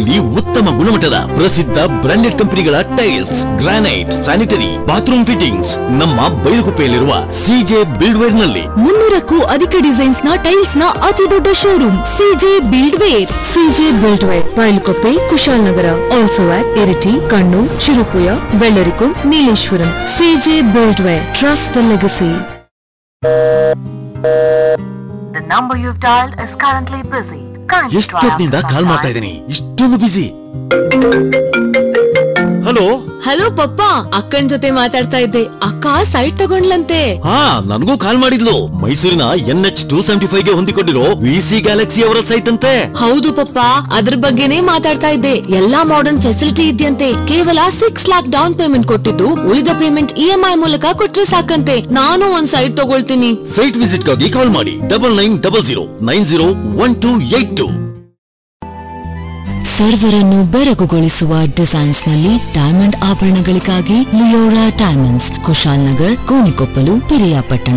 ಇಲ್ಲಿ ಉತ್ತಮ ಗುಣಮಟ್ಟದ ಪ್ರಸಿದ್ಧ ಬ್ರಾಂಡೆಡ್ ಕಂಪನಿಗಳ tiles granite sanitary bathroom fittings ನಮ್ಮ ಬೈಲುಗುಪ್ಪೆಯಲ್ಲಿರುವ ಸಿಜೆ ಬಿಲ್ಡ್ವೇರ್ ನಲ್ಲಿ ಮುನ್ನೂರಕ್ಕೂ ಅಧಿಕ ಡಿಸೈನ್ಸ್ ನ ಟೈಲ್ಸ್ ನ ಅತಿ ದೊಡ್ಡ showroom CJ Buildware CJ Buildware Bylakuppe Kushalnagar also at Iritty Kannur Cherupuzha Vellarikundu Nileshwaram CJ Buildware trust the legacy The number you've dialed is currently busy. Kindly try ಎಷ್ಟೊತ್ತಿನಿಂದ after ಕಾಲ್ some ಮಾಡ್ತಾ time. ಇದ್ದೀನಿ ಇಷ್ಟೊಂದು ಬಿಸಿ ಹಲೋ ಹಲೋ ಪಪ್ಪ ಅಕ್ಕನ್ ಜೊತೆ ಮಾತಾಡ್ತಾ ಇದ್ದೆ ಅಕ್ಕ ಸೈಟ್ ತಗೊಂಡ್ಲಂತೆ ಹಾ ನನಗೂ ಕಾಲ್ ಮಾಡಿದ್ಲು ಮೈಸೂರಿನ N H two seventy five ಗೆ ಹೊಂದಿಕೊಂಡಿರೋ ವಿ ಸಿ ಗ್ಯಾಲಕ್ಸಿ ಅವರ ಸೈಟ್ ಅಂತೆ ಹೌದು ಪಪ್ಪ ಅದ್ರ ಬಗ್ಗೆನೇ ಮಾತಾಡ್ತಾ ಇದ್ದೆ ಎಲ್ಲಾ ಮಾಡರ್ನ್ ಫೆಸಿಲಿಟಿ ಇದೆಯಂತೆ ಕೇವಲ ಸಿಕ್ಸ್ ಲ್ಯಾಕ್ ಡೌನ್ ಪೇಮೆಂಟ್ ಕೊಟ್ಟಿದ್ದು ಉಳಿದ ಪೇಮೆಂಟ್ ಇ ಎಂ ಐ ಮೂಲಕ ಕೊಟ್ರೆ ಸಾಕಂತೆ ನಾನು ಒಂದ್ ಸೈಟ್ ತಗೊಳ್ತೀನಿ ಸೈಟ್ ವಿಸಿಟ್ ಗಾಗಿ ಕಾಲ್ ಮಾಡಿ double nine double zero nine zero one two eight two ಸರ್ವರನ್ನು ಬೆರಗುಗೊಳಿಸುವ ಡಿಸೈನ್ಸ್ ನಲ್ಲಿ ಡೈಮಂಡ್ ಆಭರಣಗಳಿಗಾಗಿ ಲಿಯೋರಾ ಡೈಮಂಡ್ಸ್ ಕುಶಾಲ್ ನಗರ್ ಕೋಣಿಕೊಪ್ಪಲು ಪಿರಿಯಾಪಟ್ಟಣ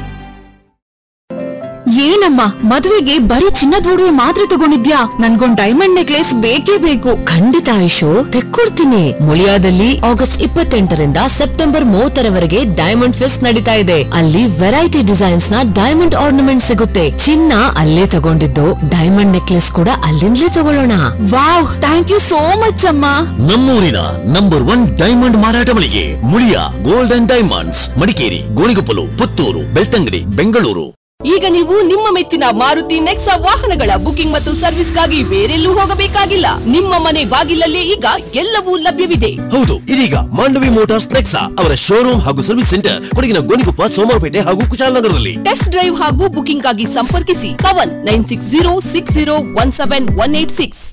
ಏನಮ್ಮ ಮದುವೆಗೆ ಬರೀ ಚಿನ್ನದ ಒಡವೆ ಮಾತ್ರ ತಗೊಂಡಿದ್ಯಾ ನನ್ಗೊಂದ್ ಡೈಮಂಡ್ ನೆಕ್ಲೆಸ್ ಬೇಕೇ ಬೇಕು ಖಂಡಿತ ಆಯುಷು ತೆಕ್ಕೊಡ್ತೀನಿ ಮುಳಿಯಾದಲ್ಲಿ ಆಗಸ್ಟ್ ಇಪ್ಪತ್ತೆಂಟರಿಂದ ಸೆಪ್ಟೆಂಬರ್ ಮೂವತ್ತರವರೆಗೆ ಡೈಮಂಡ್ ಫೆಸ್ಟ್ ನಡೀತಾ ಇದೆ ಅಲ್ಲಿ ವೆರೈಟಿ ಡಿಸೈನ್ಸ್ ನ ಡೈಮಂಡ್ ಆರ್ನಮೆಂಟ್ ಸಿಗುತ್ತೆ ಚಿನ್ನ ಅಲ್ಲೇ ತಗೊಂಡಿದ್ದು ಡೈಮಂಡ್ ನೆಕ್ಲೆಸ್ ಕೂಡ ಅಲ್ಲಿಂದಲೇ ತಗೊಳ್ಳೋಣ wow thank you so much ಅಮ್ಮ ನಮ್ಮೂರಿನ ನಂಬರ್ ಒನ್ ಡೈಮಂಡ್ ಮಾರಾಟ ಮಳಿಗೆ Muliya gold and diamonds Madikeri Gonikoppal Puttur Belthangady Bengaluru ಈಗ ನೀವು ನಿಮ್ಮ ಮೆಚ್ಚಿನ ಮಾರುತಿ ನೆಕ್ಸಾ ವಾಹನಗಳ ಬುಕಿಂಗ್ ಮತ್ತು ಸರ್ವಿಸ್ಗಾಗಿ ಬೇರೆಲ್ಲೂ ಹೋಗಬೇಕಾಗಿಲ್ಲ ನಿಮ್ಮ ಮನೆ ಬಾಗಿಲಲ್ಲೇ ಈಗ ಎಲ್ಲವೂ ಲಭ್ಯವಿದೆ ಹೌದು ಇದೀಗ ಮಾಂಡವಿ ಮೋಟಾರ್ಸ್ ನೆಕ್ಸಾ ಅವರ ಶೋರೂಮ್ ಹಾಗೂ ಸರ್ವಿಸ್ ಸೆಂಟರ್ ಕೊಡಗಿನ ಗೋಣಿಕೊಪ್ಪ ಸೋಮವಾರಪೇಟೆ ಹಾಗೂ ಕುಶಾಲನಗರದಲ್ಲಿ ಟೆಸ್ಟ್ ಡ್ರೈವ್ ಹಾಗೂ ಬುಕಿಂಗ್ ಆಗಿ ಸಂಪರ್ಕಿಸಿ ಕವನ್ nine six zero six zero one seven one eight six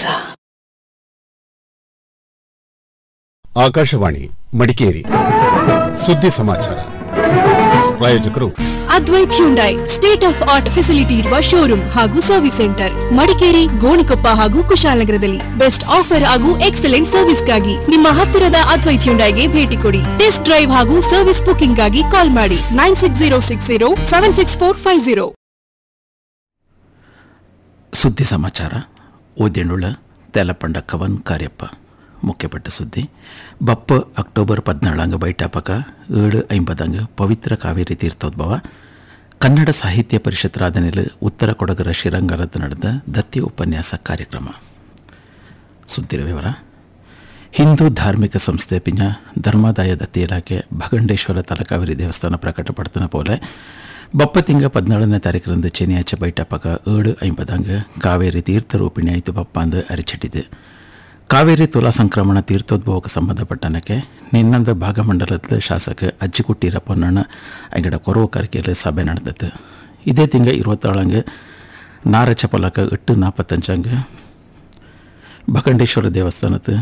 Akashvani Madikeri ಸುದ್ದಿ ಸಮಾಚಾರ ಪ್ರಾಯೋಜಕರು Advaith Hyundai state of art facility ಇರುವ ಶೋರೂಮ್ ಹಾಗೂ ಸರ್ವಿಸ್ ಸೆಂಟರ್ ಮಡಿಕೇರಿ ಗೋಣಿಕೊಪ್ಪ ಹಾಗೂ ಕುಶಾಲನಗರದಲ್ಲಿ ಬೆಸ್ಟ್ ಆಫರ್ ಹಾಗೂ ಎಕ್ಸಲೆಂಟ್ ಸರ್ವಿಸ್ಗಾಗಿ ನಿಮ್ಮ ಹತ್ತಿರದ ಅದ್ವೈತ್ ಹ್ಯುಂಡೈಗೆ ಭೇಟಿ ಕೊಡಿ ಟೆಸ್ಟ್ ಡ್ರೈವ್ ಹಾಗೂ ಸರ್ವಿಸ್ ಬುಕಿಂಗ್ ಗಾಗಿ ಕಾಲ್ ಮಾಡಿ nine six zero six zero seven six four five zero ಸುದ್ದಿ ಸಮಾಚಾರ ಓದ್ಯಂಡುಳ ತೆಲಪಂಡ ಕವನ್ ಕಾರ್ಯಪ್ಪ ಮುಖ್ಯಪಟ್ಟ ಸುದ್ದಿ ಬಪ್ಪ ಅಕ್ಟೋಬರ್ ಪದ್ನಾಳಂಗ ಬೈಟಾಪಕ ಏಳು ಐಂಬದಂಗ ಪವಿತ್ರ ಕಾವೇರಿ ತೀರ್ಥೋದ್ಭವ ಕನ್ನಡ ಸಾಹಿತ್ಯ ಪರಿಷತ್ ರಾಧನೆಲು ಉತ್ತರ ಕೊಡಗರ ಶ್ರೀರಂಗರದ ನಡೆದ ದತ್ತಿ ಉಪನ್ಯಾಸ ಕಾರ್ಯಕ್ರಮ ಸುದ್ದಿರ ವಿವರ ಹಿಂದೂ ಧಾರ್ಮಿಕ ಸಂಸ್ಥೆ ಪಿಂಜ ಧರ್ಮಾದಾಯ ದತ್ತಿ ಇಲಾಖೆ ಭಗಂಡೇಶ್ವರ ತಲಕಾವೇರಿ ದೇವಸ್ಥಾನ ಪ್ರಕಟಪಡ್ತನ ಪೋಲೆ ಬಪ್ಪ ತಿಂಗ ಪದ್ನಾಳನೇ ತಾರೀಕರಂದು ಚೆನ್ನಿಯಾಚೆ ಬೈಟಪಕ ಏಳು ಐಂಬದಂಗ ಕಾವೇರಿ ತೀರ್ಥ ರೂಪಿಣಿ ಆಯಿತು ಬಪ್ಪ ಅಂದು ಅರಿಚಿಟ್ಟಿದೆ ಕಾವೇರಿ ತುಲಾ ಸಂಕ್ರಮಣ ತೀರ್ಥೋದ್ಭವಕ್ಕೆ ಸಂಬಂಧಪಟ್ಟನಕ್ಕೆ ನಿನ್ನಂದ ಭಾಗಮಂಡಲದ ಶಾಸಕ ಅಜ್ಜಿಕುಟ್ಟೀರ ಪೊನ್ನಣ್ಣ ಅಂಗಡ ಕೊರವು ಕರಿಕೆಯಲ್ಲಿ ಸಭೆ ನಡೆದದ್ದು ಇದೇ ತಿಂಗ இருபத்தாಳಂಗೆ ನಾರಚ ಪಲಕ ಎಟ್ಟು ನಾற்பತ್ತಂಚಂಗ ಭಗಂಡೇಶ್ವರ ದೇವಸ್ಥಾನದ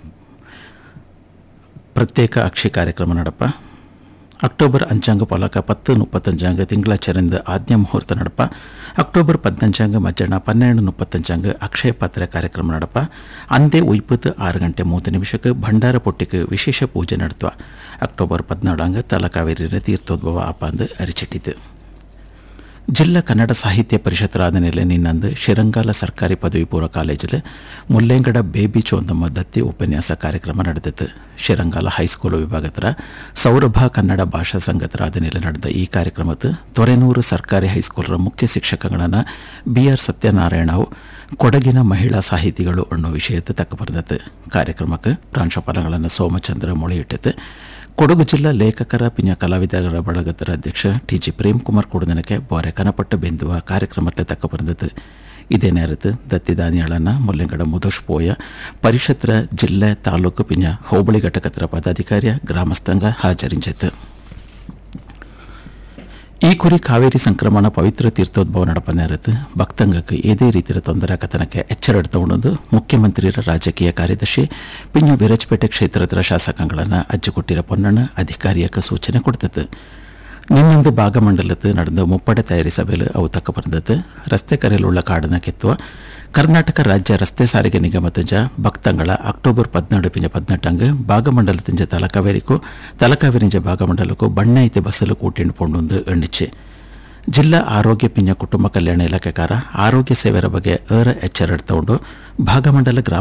ಪ್ರತ್ಯೇಕ ಅಕ್ಷಿ ಕಾರ್ಯಕ್ರಮ ನಡಪ ಅಕ್ಟೋಬರ್ ಅಂಚಾಂಗ ಪಲಕ ಪತ್ತು ಮುಪ್ಪತ್ತಂಚಾಂಗ ತಿಂಗಳ ಚರಿಂದ ಆಜ್ಞಾ ಮುಹೂರ್ತ ನಡಪ ಅಕ್ಟೋಬರ್ ಪದ್ನಂಚಾಂಗ ಮಧ್ಯಾಹ್ನ ಪನ್ನೆರಡು ಮುಪ್ಪತ್ತಂಚಾಂಗ ಅಕ್ಷಯ ಪಾತ್ರ ಕಾರ್ಯಕ್ರಮ ನಡಪ ಅಂದೇ ಉಯ್ಪತ್ತು ಆರು ಗಂಟೆ ಮೂವತ್ತು ನಿಮಿಷಕ್ಕೆ ಭಂಡಾರ ಪೊಟ್ಟಿಗೆ ವಿಶೇಷ ಪೂಜೆ ನಡೆತ್ವ ಅಕ್ಟೋಬರ್ ಪದ್ನಾಳಂಗ ತಲಕಾವೇರಿನ ತೀರ್ಥೋದ್ಭವ ಆಪ ಅಂದು ಅರಿಚಿಟ್ಟಿತು ಜಿಲ್ಲಾ ಕನ್ನಡ ಸಾಹಿತ್ಯ ಪರಿಷತ್ ರಾಧನೆಯಲ್ಲಿ ನಿನ್ನಂದು ಶಿರಂಗಾಲ ಸರ್ಕಾರಿ ಪದವಿ ಪೂರ್ವ ಕಾಲೇಜಿல் ಮುಲ್ಲೆಂಗಡ ಬೇಬಿ ಚೋಂದಮ್ಮ ದತ್ತಿ ಉಪನ್ಯಾಸ ಕಾರ್ಯಕ್ರಮ ನಡೆದಿತ್ತು ಶಿರಂಗಾಲ ಹೈಸ್ಕೂಲ್ ವಿಭಾಗದ ಸೌರಭ ಕನ್ನಡ ಭಾಷಾ ಸಂಘದ ರಾಧನೆಯಲ್ಲಿ ನಡೆದ ಈ ಕಾರ್ಯಕ್ರಮದ ತೊರೆನೂರು ಸರ್ಕಾರಿ ಹೈಸ್ಕೂಲ್ರ ಮುಖ್ಯ ಶಿಕ್ಷಕಗಳನ್ನು ಬಿ ಆರ್ ಸತ್ಯನಾರಾಯಣವು ಕೊಡಗಿನ ಮಹಿಳಾ ಸಾಹಿತಿಗಳು ಅನ್ನೋ ವಿಷಯದ ತಕ್ಕ ಬರೆದತ್ತು ಕಾರ್ಯಕ್ರಮಕ್ಕೆ ಪ್ರಾಂಶುಪಾಲಗಳನ್ನು ಸೋಮಚಂದ್ರ ಮೊಳೆಯಿಟ್ಟಿತು ಕೊಡಗು ಜಿಲ್ಲಾ ಲೇಖಕರ ಪಿಂಜ ಕಲಾವಿದರ ಬಳಗದ ಅಧ್ಯಕ್ಷ ಟಿ ಜಿ ಪ್ರೇಮ್ ಕುಮಾರ್ ಕುಡದನಕ್ಕೆ ಬೋರೆ ಕನಪಟ್ಟ ಬೆಂದುವ ಕಾರ್ಯಕ್ರಮಕ್ಕೆ ತಕ್ಕ ಬಂದದ್ದು ಇದೇ ನೇರತ್ತು ದತ್ತಿದಾನಿಯಾಳನ್ನ ಮುಲ್ಲೆಂಗಡ ಮುದೋಶ್ ಪೋಯ ಪರಿಷತ್ತರ ಜಿಲ್ಲೆ ತಾಲೂಕು ಪಿಂಜ ಹೋಬಳಿ ಘಟಕದ ಪದಾಧಿಕಾರಿಯ ಗ್ರಾಮಸ್ಥಂಗ ಹಾಜರಿಂಚಿತು ಈ ಕುರಿ ಕಾವೇರಿ ಸಂಕ್ರಮಣ ಪವಿತ್ರ ತೀರ್ಥೋದ್ಭವ ನಡಪನೇರತ್ತು ಭಕ್ತಂಗಕ್ಕೆ ಏದೇ ರೀತಿಯ ತೊಂದರೆ ಕಥನಕ್ಕೆ ಎಚ್ಚರ ತಗೊಂಡು ಮುಖ್ಯಮಂತ್ರಿಯರ ರಾಜಕೀಯ ಕಾರ್ಯದರ್ಶಿ ಪಿಂಜು ವಿರಜಪೇಟೆ ಕ್ಷೇತ್ರದ ಶಾಸಕಗಳನ್ನು ಅಜ್ಜಿಕೊಟ್ಟಿರ ಪೊನ್ನಣ್ಣ ಅಧಿಕಾರಿಯಕ್ಕೆ ಸೂಚನೆ ಕೊಡ್ತದ್ದು ನಿನ್ನೊಂದು ಭಾಗಮಂಡಲದ ನಡೆದ ಮುಪ್ಪಡೆ ತಯಾರಿ ಸಭೆಯಲ್ಲಿ ಅವು ತಕ್ಕ ಬಂದದ್ದು ರಸ್ತೆ ಕರೆಯಲುಳ್ಳ ಕಾಡನ್ನ ಕೆತ್ತುವ ಕರ್ನಾಟಕ ರಾಜ್ಯ ರಸ್ತೆ ಸಾರಿಗೆ ನಿಗಮದ ಭಕ್ತಂಗಳ ಅಕ್ಟೋಬರ್ ಪದ್ನಾಡು ಪಿಂಜ ಪದ್ನೆಟ್ಟಂಗೆ ಭಾಗಮಂಡಲದಿಂಜ ತಲಕಾವೇರಿಗೂ ತಲಕಾವೇರಿಂಜ ಭಾಗಮಂಡಲಕ್ಕೂ ಬಣ್ಣ ಐತೆ ಬಸ್ಸಲು ಕೂಟಿಂಡು ಪೊಂಡು ಎಣ್ಣಿಚ್ಚೆ ಜಿಲ್ಲಾ ಆರೋಗ್ಯ ಪಿಂಜ ಕುಟುಂಬ ಕಲ್ಯಾಣ ಇಲಾಖೆಕಾರ ಆರೋಗ್ಯ ಸೇವೆಯ ಬಗ್ಗೆ ಏರ ಎಚ್ಚರ ತಗೊಂಡು ಭಾಗಮಂಡಲ ಗ್ರಾಮ